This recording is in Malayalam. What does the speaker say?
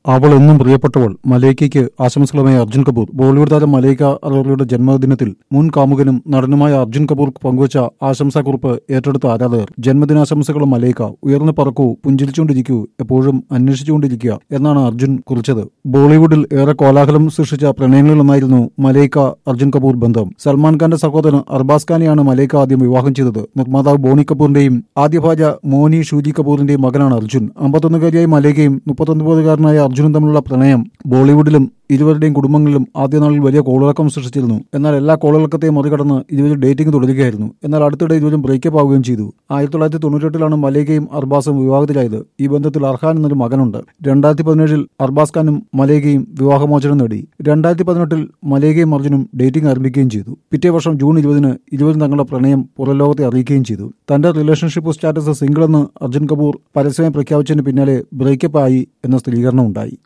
അവൾ എന്നും പ്രിയപ്പെട്ടവൾ മലൈക്കയ്ക്ക് ആശംസകളുമായി അർജുൻ കപൂർ ബോളിവുഡ് താരം മലൈക്ക അറോറയുടെ ജന്മദിനത്തിൽ മുൻ കാമുകനും നടനുമായ അർജുൻ കപൂർ പങ്കുവച്ച ആശംസാക്കുറിപ്പ് ഏറ്റെടുത്ത ആരാധകർ ജന്മദിനാശംസകളും മലൈക്ക ഉയർന്നു പറക്കൂ പുഞ്ചിരിച്ചുകൊണ്ടിരിക്കൂ എപ്പോഴും അന്വേഷിച്ചുകൊണ്ടിരിക്കുക എന്നാണ് അർജുൻ കുറിച്ചത് ബോളിവുഡിൽ ഏറെ കോലാഹലം സൃഷ്ടിച്ച പ്രണയങ്ങളിലൊന്നായിരുന്നു മലൈക്ക അർജുൻ കപൂർ ബന്ധം സൽമാൻ ഖാന്റെ സഹോദരൻ അർബാസ് ഖാനെയാണ് മലൈക്ക ആദ്യം വിവാഹം ചെയ്തത് നിർമ്മാതാവ് ബോണി കപൂറിന്റെയും ആദ്യ ഭാര്യ മോനി ഷൂജി കപൂറിന്റെയും മകനാണ് അർജുൻ അമ്പത്തൊന്നുകാരിയായ മലൈക്കയും മുപ്പത്തൊൻപതുകാരനായ അർജുനും തമ്മിലുള്ള പ്രണയം ബോളിവുഡിലും ഇരുവരുടെയും കുടുംബങ്ങളിലും ആദ്യ നാളിൽ വലിയ കോളിളക്കം സൃഷ്ടിച്ചിരുന്നു എന്നാൽ എല്ലാ കോളിളക്കത്തെയും മറികടന്ന് ഇരുവരും ഡേറ്റിംഗ് തുടരുകയായിരുന്നു എന്നാൽ അടുത്തിടെ ഇരുവരും ബ്രേക്കപ്പ് ആവുകയും ചെയ്തു ആയിരത്തി തൊള്ളായിരത്തി തൊണ്ണൂറ്റെട്ടിലാണ് മലേക്കയും അർബാസും വിവാഹത്തിലായത് ഈ ബന്ധത്തിൽ അർഹാൻ എന്നൊരു മകനുണ്ട് രണ്ടായിരത്തി പതിനേഴിൽ അർബാസ് ഖാനും മലേക്കയും വിവാഹമോചനം നേടി രണ്ടായിരത്തി പതിനെട്ടിൽ മലേക്കയും അർജുനും ഡേറ്റിംഗ് ആരംഭിക്കുകയും ചെയ്തു പിറ്റേ വർഷം ജൂൺ ഇരുപതിന് ഇരുവരും തങ്ങളുടെ പ്രണയം പുറംലോകത്തെ അറിയിക്കുകയും ചെയ്തു തന്റെ റിലേഷൻഷിപ്പ് സ്റ്റാറ്റസ് സിംഗിൾ എന്ന് അർജുൻ കപൂർ പരസ്യമായി പ്രഖ്യാപിച്ചതിന് പിന്നാലെ ബ്രേക്കപ്പ് ആയി എന്ന സ്ഥിരീകരണം ഉണ്ടായി